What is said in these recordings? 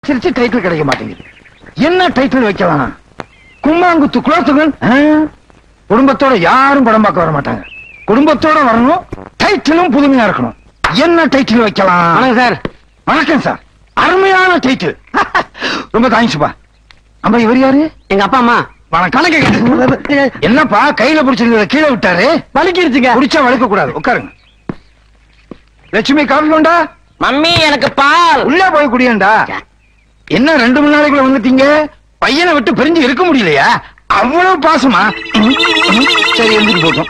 சிரிச்சு டைட்டில் கிடைக்க மாட்டேங்குது என்ன டைட்டில் வைக்கலாம் கும்மாங்குத்து குலத்துகள் குடும்பத்தோட யாரும் படம் பார்க்க வர மாட்டாங்க குடும்பத்தோட வரணும் டைட்டிலும் புதுமையா இருக்கணும் என்ன டைட்டில் வைக்கலாம் வணக்கம் சார் வணக்கம் சார் அருமையான டைட்டில் ரொம்ப தேங்க்ஸ்ப்பா அம்மா இவர் யாரு எங்க அப்பா அம்மா வணக்கம் என்னப்பா கையில பிடிச்சிருந்தத கீழே விட்டாரு வலிக்கிருச்சுங்க பிடிச்சா வளைக்க கூடாது உட்காருங்க லட்சுமி காஃபி உண்டா மம்மி எனக்கு பால் உள்ள போய் குடியேண்டா என்ன ரெண்டு மணி நாளைக்குள்ள வந்துட்டீங்க பையனை விட்டு பிரிஞ்சு இருக்க முடியலையா அவ்வளவு பாசமா சரி எழுந்துட்டு போட்டோம்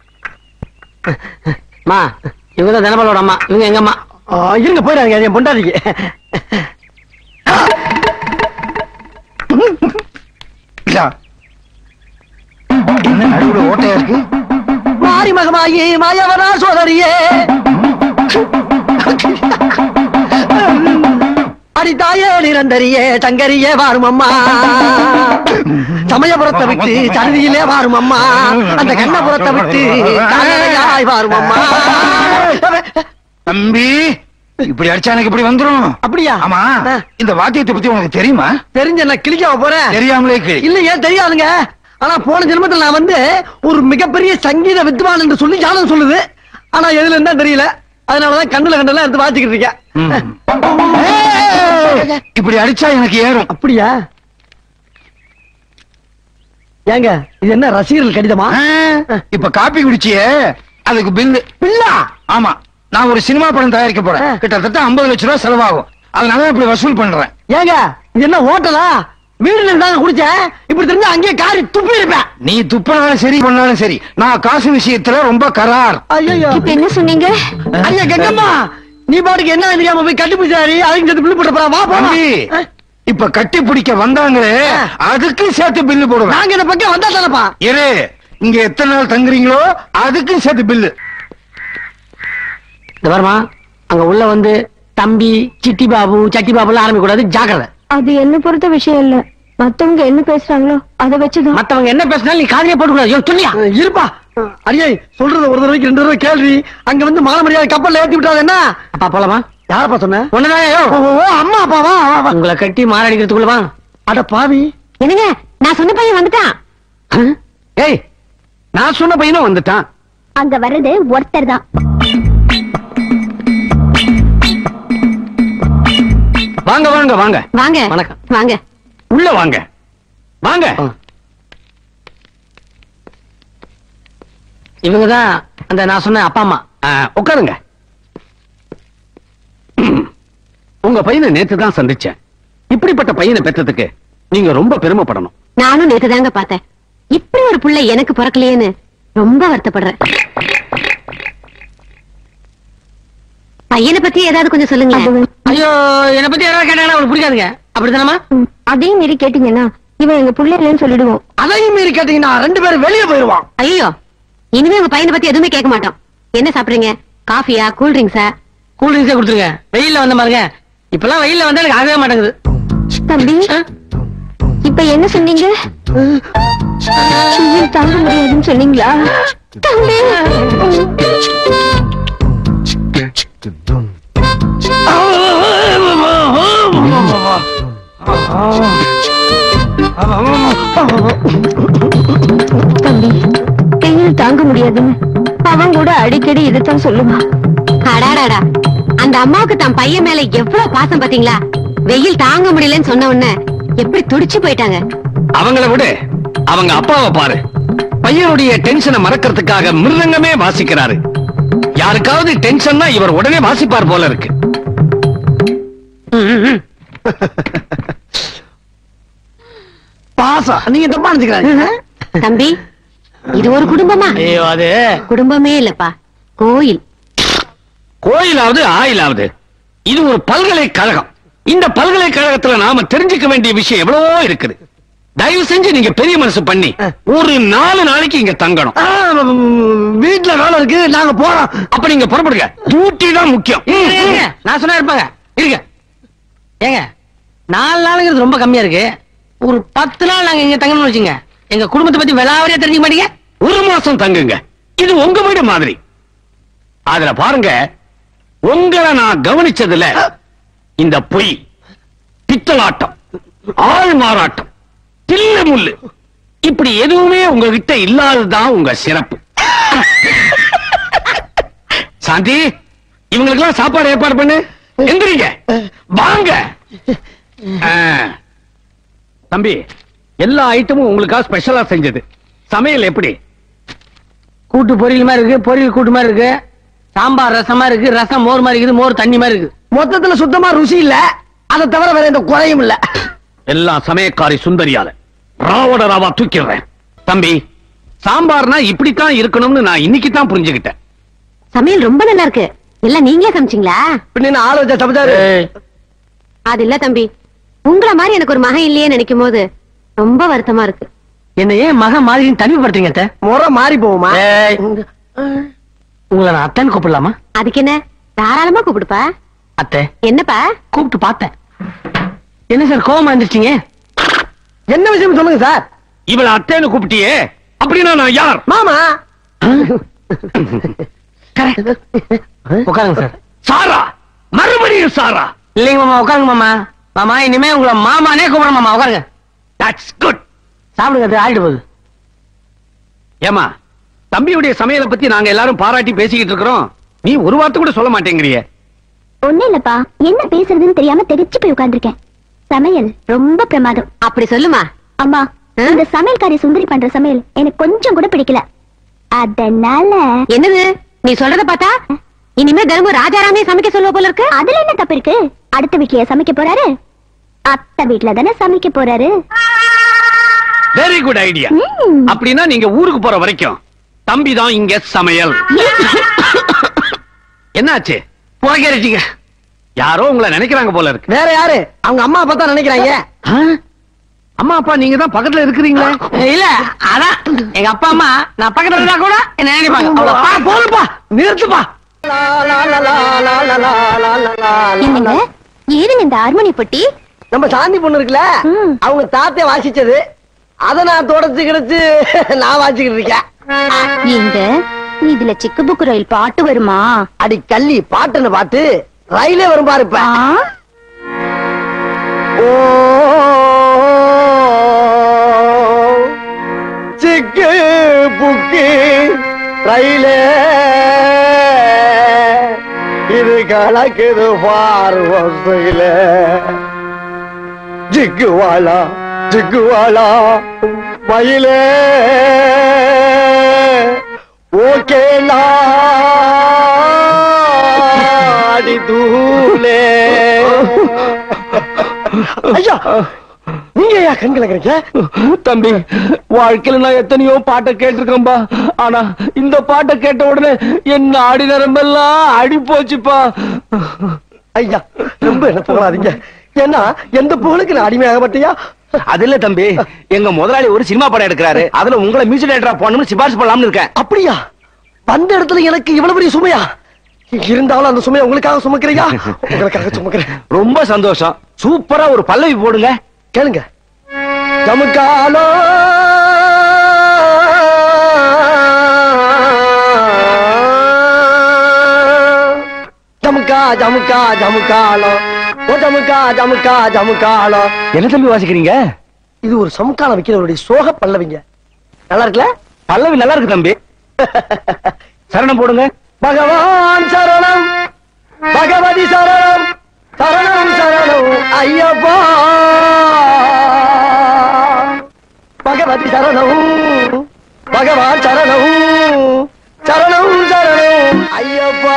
அம்மா இவங்க தான் தினபாலோட அம்மா இவங்க எங்க அம்மா இருங்க போயிடாங்க என் பொண்டாதிக்கு இதா. என்ன நடுவுல ஓட்டையா இருக்கு மாரி மகமாயி மாயவனா சோதரியே அடித்தாயே நிரந்தரியே சங்கரியே வாரும் அம்மா சமயபுரத்தை விட்டு சருதியிலே வாரும் அம்மா அந்த கண்ணபுரத்தை விட்டு காலையாய் வாரும் அம்மா தம்பி இப்படி அடிச்சா எனக்கு இப்படி வந்துரும் அப்படியா ஆமா ஆ. இந்த வாத்தியத்தை பத்தி உனக்கு தெரியுமா தெரிஞ்ச நான் கிளிக்காவ போறேன் தெரியாமலே கேளு இல்ல ஏன் தெரியாதுங்க ஆனா போன ஜென்மத்தில் நான் வந்து ஒரு மிகப்பெரிய சங்கீத வித்வான் என்று சொல்லி ஜாதகம் சொல்லுது ஆனா எதுல இருந்தா தெரியல அதனாலதான் கண்ணுல கண்டெல்லாம் எடுத்து வாச்சிக்கிட்டு இருக்கேன் ம். ஏய், இப்படி அடிச்சா எனக்கு ஏறும் அப்படியா ஏங்க இது என்ன ரசிகர்கள் கடிதமா ஆ, இப்ப காப்பி குடிச்சியே அதுக்கு பில்லு பில்லா ஆமா நான் ஒரு சினிமா படம் தயாரிக்க போறேன் ஆ. கிட்டத்தட்ட 50 லட்சம் ரூபாய் செலவாகும் அதனால இப்படி வசூல் பண்றேன் ஏங்க இது என்ன ஹோட்டலா வீடுல இருந்தாங்க குடிச்சேன் இப்படி தெரிஞ்சா அங்கேயே காரி துப்பி இருப்பேன் நீ துப்பினாலும் சரி பண்ணாலும் சரி நான் காசு விஷயத்துல ரொம்ப கரார் ஐயோ இப்ப என்ன சொன்னீங்க ஐயா கங்கம்மா நீ பாட்டுக்கு என்ன தெரியாம போய் கட்டி பிடிச்சாரி அதுக்கு சேர்த்து பில்லு போட்டு போறா வா போலாம் தம்பி இப்ப கட்டி பிடிக்க வந்தாங்களே ஆ. அதுக்கு சேர்த்து பில்லு போடுவேன் நாங்க இந்த பக்கம் வந்தா தானப்பா இரு இங்க எத்தனை நாள் தங்குறீங்களோ அதுக்கும் சேர்த்து பில்லு இந்த வருமா அங்க உள்ள வந்து தம்பி சிட்டி பாபு சட்டி பாபு எல்லாம் ஆரம்பிக்க கூடாது ஜாக்கிரதை அது என்ன பொறுத்த விஷயம் இல்ல மத்தவங்க என்ன பேசுறாங்களோ அதை வச்சுதான் மத்தவங்க என்ன பேசினாலும் நீ காதலே போட்டு கூடாது சொல்லியா இருப்பா அடியே சொல்றது ஒரு தடவைக்கு ரெண்டு தடவை கேள்வி அங்க வந்து மாலை மரியாதை கப்பல்ல ஏத்தி விட்டாது என்ன அப்பா போலாமா யாரப்பா சொன்ன ஒண்ணுதான் அம்மா அப்பாவா உங்களை கட்டி மாரடிக்கிறதுக்குள்ள வா அட பாவி என்னங்க நான் சொன்ன பையன் வந்துட்டான் ஏய் நான் சொன்ன பையனும் வந்துட்டான் அங்க வர்றது ஒருத்தர் தான் வாங்க வாங்க வாங்க வாங்க வணக்கம். வாங்க உள்ள வாங்க வாங்க இவங்க தான் அந்த நான் சொன்ன அப்பா அம்மா ஆ, உட்காருங்க உங்க பையனை நேத்து தான் சந்திச்சேன் இப்படிப்பட்ட பையனை பெற்றதுக்கு நீங்க ரொம்ப பெருமைப்படணும் நானும் நேத்து தாங்க பார்த்தேன் இப்படி ஒரு புள்ள எனக்கு பிறக்கலையேன்னு ரொம்ப வருத்தப்படுறேன் பையனை பத்தி ஏதாவது கொஞ்சம் சொல்லுங்க ஐயோ என்னை பத்தி யாராவது கேட்டாங்கன்னா அவனுக்கு பிடிக்காதுங்க அப்படிதானமா அதையும் மீறி கேட்டீங்கன்னா இவன் எங்க புள்ள இல்லைன்னு சொல்லிடுவோம் அதையும் மீறி கேட்டீங்கன்னா ரெண்டு பேரும் வெளியே போயிருவான் ஐயோ இனிமே உங்க பையனை பத்தி எதுவுமே கேட்க மாட்டோம் என்ன சாப்பிடுறீங்க காஃபியா கூல் ட்ரிங்க்ஸா கூல் ட்ரிங்க்ஸே கொடுத்துருங்க வெயில்ல வந்த பாருங்க இப்பெல்லாம் வெயில்ல வந்தா எனக்கு ஆகவே மாட்டேங்குது தம்பி ஆ? இப்ப என்ன சொன்னீங்க வெயில் தாங்க முடியாதுன்னு சொன்னீங்களா தம்பி தம்பி வெயில் தாங்க முடியாதுன்னு அவன் கூட அடிக்கடி இதைத்தான் சொல்லுவான் அடாடாடா அந்த அம்மாவுக்கு தன் பையன் மேல எவ்வளவு பாசம் பாத்தீங்களா வெயில் தாங்க முடியலன்னு சொன்ன உடனே எப்படி துடிச்சு போயிட்டாங்க அவங்கள விட அவங்க அப்பாவை பாரு பையனுடைய டென்ஷனை மறக்கிறதுக்காக மிருதங்கமே வாசிக்கிறாரு யாருக்காவது டென்ஷன்னா இவர் உடனே வாசிப்பார் போல இருக்கு பாசம் நீங்க தப்பா நினைச்சுக்கிறாங்க தம்பி இது ஒரு குடும்பமா ஐயோ அது குடும்பமே இல்லப்பா கோயில் கோயிலாவது ஆயிலாவது இது ஒரு பல்கலைக்கழகம் இந்த பல்கலைக்கழகத்துல நாம தெரிஞ்சுக்க வேண்டிய விஷயம் எவ்வளவோ இருக்குது தயவு செஞ்சு நீங்க பெரிய மனசு பண்ணி ஒரு நாலு நாளைக்கு இங்க தங்கணும் ஆ, வீட்டுல வேலை இருக்கு நாங்க போறோம் அப்ப நீங்க புறப்படுங்க டியூட்டி தான் முக்கியம் இருங்க, இருங்க. நான் சொன்னா இருப்பாங்க இருங்க ஏங்க நாலு நாளுங்கிறது ரொம்ப கம்மியா இருக்கு ஒரு பத்து நாள் நாங்க இங்க தங்கணும்னு வச்சுங்க எங்க குடும்பத்தை பத்தி விளாவரியா தெரிஞ்சுக்க மாட்டீங்க ஒரு மாசம் தங்குங்க இது உங்க வீடு மாதிரி அதுல பாருங்க உங்களை நான் கவனிச்சதுல இந்த பொய் பித்தலாட்டம் ஆள் மாறாட்டம் தில்லு முள்ளு இப்படி எதுவுமே உங்ககிட்ட இல்லாததுதான் உங்க சிறப்பு சாந்தி இவங்களுக்கெல்லாம் சாப்பாடு ஏற்பாடு பண்ணு எந்திரிங்க வாங்க ஆ. தம்பி எல்லா ஐட்டமும் உங்களுக்காக ஸ்பெஷலா செஞ்சது சமையல் எப்படி கூட்டு பொரியல் மாதிரி இருக்கு பொரியல் கூட்டு மாதிரி இருக்கு சாம்பார் ரசமா இருக்கு ரசம் மோர் மாதிரி இருக்குது மோர் தண்ணி மாதிரி இருக்கு மொத்தத்துல சுத்தமா ருசி இல்ல அதை தவிர வேற எந்த குறையும் இல்ல எல்லாம் சமயக்காரி சுந்தரியால ராவோட ராவா தூக்கிடுறேன் தம்பி சாம்பார்னா இப்படித்தான் இருக்கணும்னு நான் இன்னைக்கு தான் புரிஞ்சுக்கிட்டேன் சமையல் ரொம்ப நல்லா இருக்கு எல்லாம் நீங்களே சமைச்சீங்களா பின்ன என்ன ஆள் வச்சா சமைச்சாரு அது இல்ல தம்பி உங்கள மாதிரி எனக்கு ஒரு மகன் இல்லையே நினைக்கும் போது ரொம்ப வருத்தமா இருக்கு என்ன ஏன் மகன் மாதிரி தனிமைப்படுத்துறீங்க அத்தை? முறை மாறி போகுமா உங்களை நான் அத்தைன்னு கூப்பிடலாமா அதுக்கு என்ன தாராளமா கூப்பிடுப்பா அத்தை என்னப்பா கூப்பிட்டு பார்த்தேன் என்ன சார் கோவமா இருந்துச்சீங்க என்ன விஷயம் சொல்லுங்க சார் இவள அத்தைன்னு கூப்பிட்டியே அப்படின்னா நான் யார் மாமா உட்காருங்க சார் சாரா மறுபடியும் சாரா இல்லைங்க மாமா உட்காருங்க மாமா மாமா இனிமே உங்களை மாமானே கூப்பிட மாமா உட்காருங்க தட்ஸ் குட் சாப்பிடுங்க அது ஆயிட்டு போகுது ஏமா தம்பியுடைய சமையலை பத்தி நாங்க எல்லாரும் பாராட்டி பேசிக்கிட்டு இருக்கிறோம் நீ ஒரு வார்த்தை கூட சொல்ல மாட்டேங்கிறியே ஒண்ணு இல்லப்பா என்ன பேசுறதுன்னு தெரியாம தெரிச்சு போய் உட்கார்ந்திருக்கேன் சமையல் ரொம்ப பிரமாதம் அப்படி சொல்லுமா அம்மா ஆ? இந்த சமையல்காரி சுந்தரி பண்ற சமையல் எனக்கு கொஞ்சம் கூட பிடிக்கல அதனால என்னது நீ சொல்றத பார்த்தா இனிமே தினமும் ராஜாராமே சமைக்க சொல்லுவ போல இருக்கு அதுல என்ன தப்பு இருக்கு அடுத்த வீட்லயா சமைக்க போறாரு அத்தை வீட்ல தானே சமைக்க போறாரு வெரி குட் ஐடியா ம். அப்படின்னா நீங்க ஊருக்கு போற வரைக்கும் தம்பி தான் இங்க சமையல் என்னாச்சு புகைக்கிறீங்க யாரோ உங்களை நினைக்கிறாங்க போல இருக்கு வேற யாரு அவங்க அம்மா அப்பா தான் நினைக்கிறாங்க ஆ? அம்மா அப்பா நீங்க தான் பக்கத்துல இருக்கிறீங்களே இல்ல அதான் எங்க அப்பா அம்மா நான் பக்கத்துல இருந்தா கூட என்ன நினைப்பாங்க அவ்வளவுதான். போதுப்பா நிறுத்துப்பா என்னங்க ஏதுங்க இந்த ஹார்மோனி பொட்டி நம்ம சாந்தி பொண்ணு இருக்குல்ல ம். அவங்க தாத்தே வாசிச்சது அத நான் தொடச்சு கிடைச்சு நான் வாசிக்கிட்டு இருக்கேன் ஏங்க இதுல சிக்கு புக்கு ரயில் பாட்டு வருமா அடி கள்ளி பாட்டுன்னு பாட்டு ரயிலே வரும் பாரு இப்ப ஆ? ஓ சிக்கு புக்கு ரயிலே இது கலக்குது பார் வசையில ஜிக்குவாலா ஜிக்குவாலா மயிலே ஓகே நாடி தூளே ஐயா நீங்க ஐயா கண் கலக்குறீங்க தம்பி வாழ்க்கையில நான் எத்தனையோ பாட்டை கேட்டிருக்கேன்பா ஆனா இந்த பாட்டை கேட்ட உடனே என் ஆடி நரம்பெல்லாம் அடி போச்சுப்பா ஐயா ரொம்ப என்ன புகழாதீங்க ஏன்னா எந்த புகழுக்கு நான் அடிமையாக மாட்டியா அது இல்ல தம்பி எங்க முதலாளி ஒரு சினிமா படம் எடுக்கிறாரு அதுல உங்களை மியூசிக் டைரக்டரா போடணும்னு சிபாரிசு பண்ணலாம்னு இருக்கேன் அப்படியா வந்த இடத்துல எனக்கு இவ்வளவு பெரிய சுமையா இருந்தாலும் அந்த சுமையை உங்களுக்காக சுமக்கிறையா உங்களுக்காக சுமக்கிறேன் ரொம்ப சந்தோஷம் சூப்பரா ஒரு பல்லவி போடுங்க கேளுங்க ஜமுக்காலோ ஜமுக்கா ஜமுக்கா ஜமுக்காலோ ஓ ஜமுக்கா ஜமுக்கா ஜமுக்காலோ என்ன தம்பி வாசிக்கிறீங்க இது ஒரு சமுக்காலம் வைக்கிறவருடைய சோக பல்லவிங்க நல்லா இருக்குல்ல பல்லவி நல்லா இருக்கு தம்பி சரணம் போடுங்க பகவான் சரணம் பகவதி சரணம் சரணம் சரணம் ஐயப்பா பகவதி சரணம் பகவான் சரணம் சரணம் சரணம் ஐயப்பா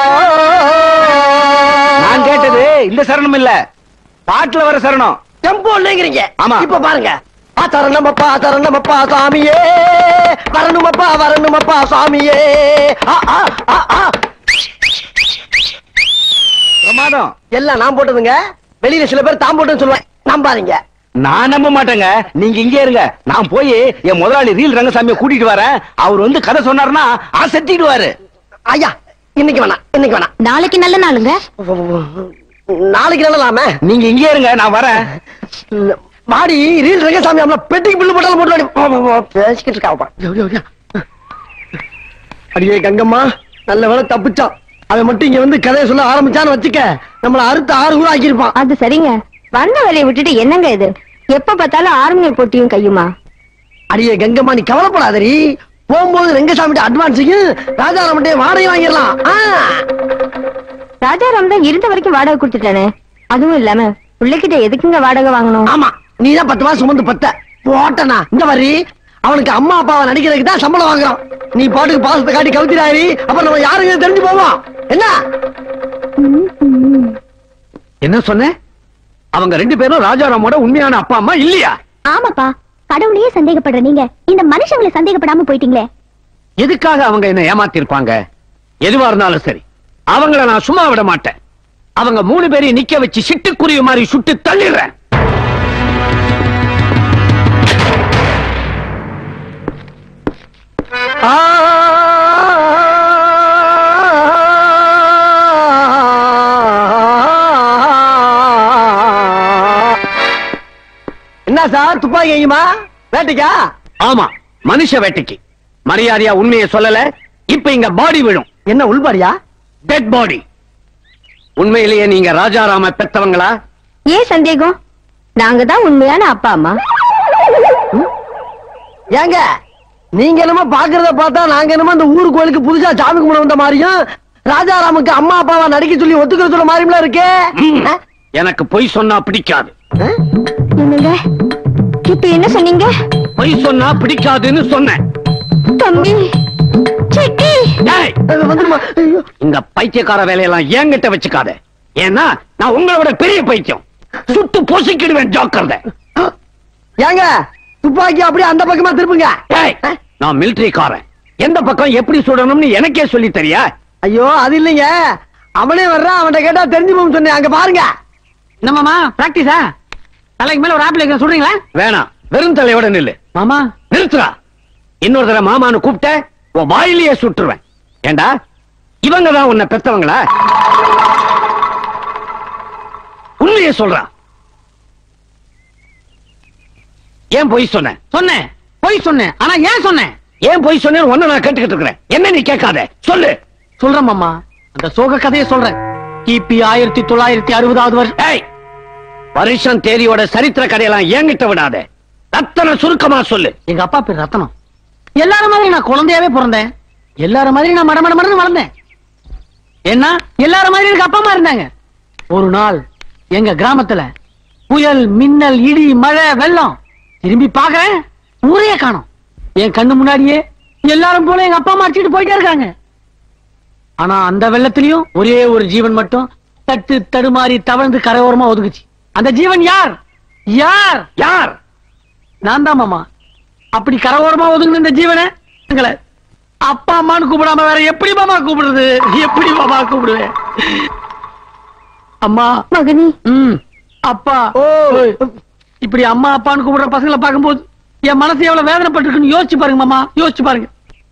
நான் கேட்டது இந்த சரணம் இல்ல பாட்டுல வர சரணம் டெம்போ இல்லைங்கிறீங்க ஆமா. இப்ப பாருங்க ஆ சரணமப்பா சரணமப்பா சாமியே வரணுமப்பா வரணுமப்பா சாமியே ஆ, ஆ, ஆ, ஆ. பிரமாதம் எல்லாம் நான் போட்டதுங்க வெளியில சில பேர் தான் போட்டுன்னு சொல்லுவேன் நம்பாதீங்க நான் நம்ப மாட்டேங்க நீங்க இங்கே இருங்க நான் போய் என் முதலாளி ரீல் ரங்கசாமியை கூட்டிட்டு வரேன் அவர் வந்து கதை சொன்னாருன்னா அசத்திடுவாரு ஐயா இன்னைக்கு வேணாம் இன்னைக்கு வேணாம் நாளைக்கு நல்ல நாளுங்க நாளைக்கு நல்லலாமே நீங்க இங்கே இருங்க நான் வரேன் மாடி ரீல் ரங்கசாமி அம்மா பெட்டிக்கு பில்லு போட்டாலும் போட்டு பேசிக்கிட்டு இருக்கா அடியே கங்கம்மா நல்ல வேலை தப்பிச்சான் அவன் மட்டும் இங்க வந்து கதையை சொல்ல ஆரம்பிச்சான்னு வச்சுக்க நம்மள அறுத்து ஆறு கூட ஆக்கியிருப்பான் அது சரிங்க வந்த வேலையை விட்டுட்டு என்னங்க இது எப்ப பார்த்தாலும் ஆர்மியல் போட்டியும் கையுமா அடியே கங்கம்மா நீ கவலைப்படாதடி போகும்போது ரெங்கசாமி அட்வான்ஸையும் ராஜாராமட்டே வாடகை வாங்கிடலாம் ஆ. ராஜாராம் தான் இருந்த வரைக்கும் வாடகை கொடுத்துட்டானே அதுவும் இல்லாம பிள்ளைகிட்ட எதுக்குங்க வாடகை வாங்கணும் ஆமா நீ தான் பத்து மாசம் சுமந்து பத்த போட்டனா இந்த மாதிரி அவனுக்கு அம்மா அப்பாவை நடிக்கிறதுக்கு தான் சம்பளம் வாங்குறான் நீ பாட்டுக்கு பாசத்தை காட்டி கவுத்திராரி அப்புறம் நம்ம யாருங்க தெரிஞ்சு போவோம் என்ன என்ன சொன்ன அவங்க ரெண்டு பேரும் ராஜாராமோட உண்மையான அப்பா அம்மா இல்லையா ஆமாப்பா கடவுளையே சந்தேகப்படுற நீங்க இந்த மனுஷங்களை சந்தேகப்படாம போயிட்டீங்களே எதுக்காக அவங்க என்ன ஏமாத்திருப்பாங்க எதுவா இருந்தாலும் சரி அவங்கள நான் சும்மா விட மாட்டேன் அவங்க மூணு பேரையும் நிக்க வச்சு சிட்டுக்குருவி மாதிரி சுட்டு தள்ளிடுறேன் என்ன சார் துப்பாக்கி எங்கேயுமா வேட்டைக்கா ஆமா மனுஷ வேட்டைக்கு மரியாதையா உண்மையை சொல்லல இப்ப இங்க பாடி விழும் என்ன உள்பாடியா டெட் பாடி உண்மையிலேயே நீங்க ராஜாராம பெத்தவங்களா ஏன் சந்தேகம் நாங்க தான் உண்மையான அப்பா அம்மா ஏங்க நீங்க என்னமோ பாக்குறத பார்த்தா நாங்க என்னமோ அந்த ஊர் கோயிலுக்கு புதுசா சாமி கும்பிட வந்த மாதிரியும் ராஜாராமுக்கு அம்மா அப்பாவா நடிக்க சொல்லி ஒத்துக்கிற சொல்ல மாதிரியும் இருக்கே ம். ஆ? எனக்கு பொய் சொன்னா பிடிக்காது ஆ? என்னங்க இப்ப என்ன சொன்னீங்க பொய் சொன்னா பிடிக்காதுன்னு சொன்னேன் தம்பி செட்டி டேய், அது வந்துருமா ஐயோ. இந்த பைத்தியக்கார வேலையெல்லாம் என்கிட்ட வச்சுக்காத ஏன்னா நான் உங்களை விட பெரிய பைத்தியம் சுட்டு பொசுக்கிடுவேன் ஜோக்கர்த ஏங்க துப்பாக்கி அப்படியே அந்த பக்கமா திருப்புங்க டேய், நான் மிலிட்டரிக்காரன் எந்த பக்கம் எப்படி சுடணும்னு எனக்கே சொல்லி தெரியா ஐயோ அது இல்லைங்க அவனே வர்றான் அவன்கிட்ட கேட்டா தெரிஞ்சு போகும் சொன்னேன் அங்க பாருங்க என்னமாமா பிராக்டிஸா தலைக்கு மேல ஒரு ஆப்பிள் இருக்க சொல்றீங்களா வேணாம் வெறும் தலையோட நில்லு மாமா நிறுத்துறா இன்னொரு தடவை மாமான்னு கூப்பிட்ட உன் வாயிலேயே சுட்டுருவேன் ஏண்டா இவங்க தான் உன்னை பெத்தவங்களா உண்மையை சொல்றா ஏன் பொய் சொன்ன சொன்னேன் போய் சொன்னேன் ஆனா ஏன் சொன்னேன் ஏன் பொய் சொன்னேன்னு ஒண்ணு நான் கேட்டுக்கிட்டு இருக்கிறேன் என்ன நீ கேட்காத சொல்லு சொல்றேன் மாமா அந்த சோக கதையை சொல்றேன் கிபி ஆயிரத்தி தொள்ளாயிரத்தி அறுபதாவது வருஷம் ஏய் வருஷம் தேதியோட சரித்திர கதையெல்லாம் என்கிட்ட விடாத ரத்தன சுருக்கமா சொல்லு எங்க அப்பா பேர் ரத்தனம் எல்லாரும் மாதிரி நான் குழந்தையாவே பிறந்தேன் எல்லாரும் மாதிரி நான் மடமட மடன்னு வளர்ந்தேன் ஏன்னா எல்லாரும் மாதிரி எனக்கு அப்பா அம்மா இருந்தாங்க ஒரு நாள் எங்க கிராமத்துல புயல் மின்னல் இடி மழை வெள்ளம் திரும்பி பார்க்கறேன் ஊரே காணோம் என் கண்ணு முன்னாடியே எல்லாரும் போல எங்க அப்பா அம்மா அடிச்சுட்டு போயிட்டே இருக்காங்க ஆனா அந்த வெள்ளத்திலயும் ஒரே ஒரு ஜீவன் மட்டும் தட்டு தடுமாறி தவழ்ந்து கரையோரமா ஒதுக்குச்சு அந்த ஜீவன் யார் யார் யார் நான் தான் மாமா அப்படி கரவோரமா ஒதுங்கின இந்த ஜீவனை எங்களை அப்பா அம்மான்னு கூப்பிடாம வேற எப்படி மாமா கூப்பிடுறது எப்படி மாமா கூப்பிடுவேன் அம்மா மகனி ம் அப்பா ஓ இப்படி அம்மா அப்பான்னு கூப்பிடுற பசங்களை பார்க்கும்போது என் மனசு எவ்வளவு வேதனைப்பட்டிருக்குன்னு யோசிச்சு பாருங்க மாமா யோசிச்சு பாருங்க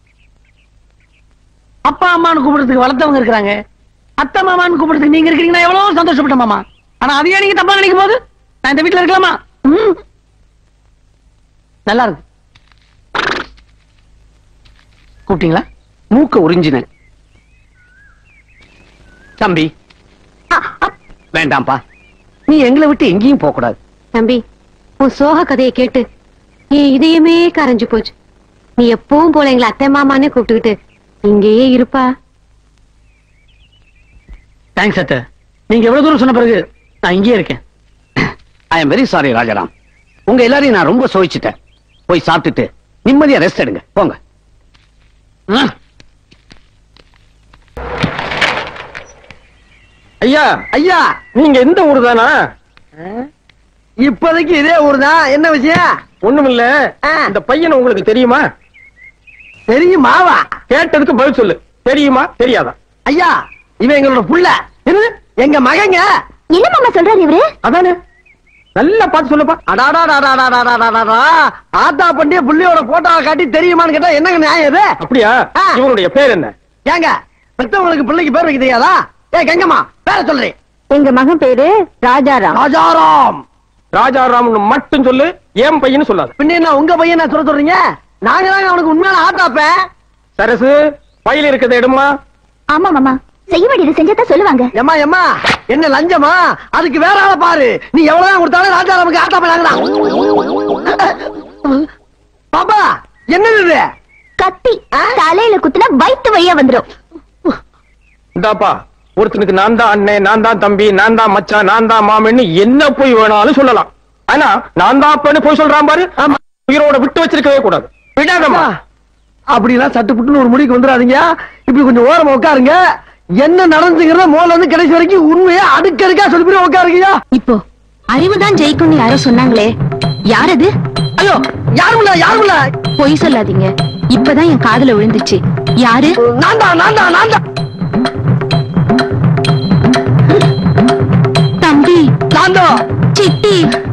அப்பா அம்மான்னு கூப்பிடுறதுக்கு வளர்த்தவங்க இருக்கிறாங்க அத்தை மாமான்னு கூப்பிடுறதுக்கு நீங்க இருக்கிறீங்கன்னா எவ்வளவு சந்தோஷப்பட்ட மாமா ஆனா அதையே நீங்க தப்பா நினைக்கும் போது நான் இந்த வீட்டுல இருக்கலாமா ம். நல்லா இருக்கு கூப்பிட்டீங்களா மூக்க உறிஞ்சினேன் தம்பி வேண்டாம்ப்பா நீ எங்களை விட்டு எங்கேயும் போக கூடாது தம்பி உன் சோக கதையை கேட்டு என் இதயமே கரைஞ்சு போச்சு நீ எப்பவும் போல எங்களை அத்தை மாமான்னு கூப்பிட்டுக்கிட்டு இங்கேயே இருப்பா தேங்க்ஸ் அத்தை நீங்க எவ்வளவு தூரம் சொன்ன பிறகு நான் இங்கேயே இருக்கேன் I am very sorry Rajaram உங்க எல்லாரையும் நான் ரொம்ப சோதிச்சுட்டேன் போய் சாப்பிட்டுட்டு நிம்மதியா ரெஸ்ட் எடுங்க போங்க ஆ. ஐயா ஐயா நீங்க எந்த ஊர் தானா இப்போதைக்கு இதே ஊர் தான் என்ன விஷயம் ஒண்ணுமில்ல ஆ. இந்த பையன் உங்களுக்கு தெரியுமா தெரியுமாவா கேட்டதுக்கு பதில் சொல்லு தெரியுமா தெரியாதா ஐயா இவன் எங்களோட புள்ள என்னது எங்க மகங்க என்ன மாமா சொல்றாரு இவரு அதானே நல்லா பார்த்து சொல்லுப்பா அடாடாடாடாடாடாடாடாடா. ஆத்தா பண்டிய புள்ளியோட போட்டோவை காட்டி தெரியுமான்னு கேட்டா என்னங்க நியாயம் இது அப்படியா ஆ. இவனுடைய பேர் என்ன ஏங்க பெத்தவங்களுக்கு பிள்ளைக்கு பேர் வைக்க தெரியாதா ஏ கங்கம்மா பேர சொல்றேன் எங்க மகன் பேரு ராஜாராம் ராஜாராம் ராஜாராம்னு மட்டும் சொல்லு ஏன் பையன்னு சொல்லாத பின்ன என்ன உங்க பையன் நான் சொல்ல சொல்றீங்க நாங்க தாங்க அவனுக்கு உண்மையான ஆத்தாப்ப சரசு பையில இருக்கிறத எடுமா ஆமா மாமா செய்ய வேண்டியது செஞ்சாதான் சொல்லுவாங்க எம்மா எம்மா என்ன லஞ்சமா அதுக்கு வேற ஆளை பாரு நீ எவ்வளவுதான் கொடுத்தாலும் ராஜாராமுக்கு ஆட்டா போயிடாங்கடா பாப்பா என்னது இது கத்தி தலையில குத்துனா வயித்து வழியா வந்துரும் இந்தாப்பா ஒருத்தனுக்கு நான் தான் அண்ணன் நான் தான் தம்பி நான் தான் மச்சான் நான் தான் மாமன்னு என்ன போய் வேணாலும் சொல்லலாம் ஆனா நான் தான் அப்பன்னு போய் சொல்றான் பாரு உயிரோட விட்டு வச்சிருக்கவே கூடாது விடாதம்மா அப்படிலாம் சட்டு புட்டுன்னு ஒரு முடிக்கு வந்துடாதீங்க இப்படி கொஞ்சம் ஓரமா உட்காருங்க என்ன நடந்துங்கிறத முதல்ல இருந்து கடைசி வரைக்கும் உண்மையா அடுக்கடுக்கா சொல்லி போய் உட்காருங்கய்யா இப்போ அறிவுதான் ஜெயிக்கும்னு யாரோ சொன்னாங்களே யார் அது ஐயோ யாரும் இல்ல யாரும் இல்ல பொய் சொல்லாதீங்க இப்பதான் என் காதுல விழுந்துச்சு யாரு நான் தான் நான் தான் நான் தான் தம்பி நான் தான் சித்தி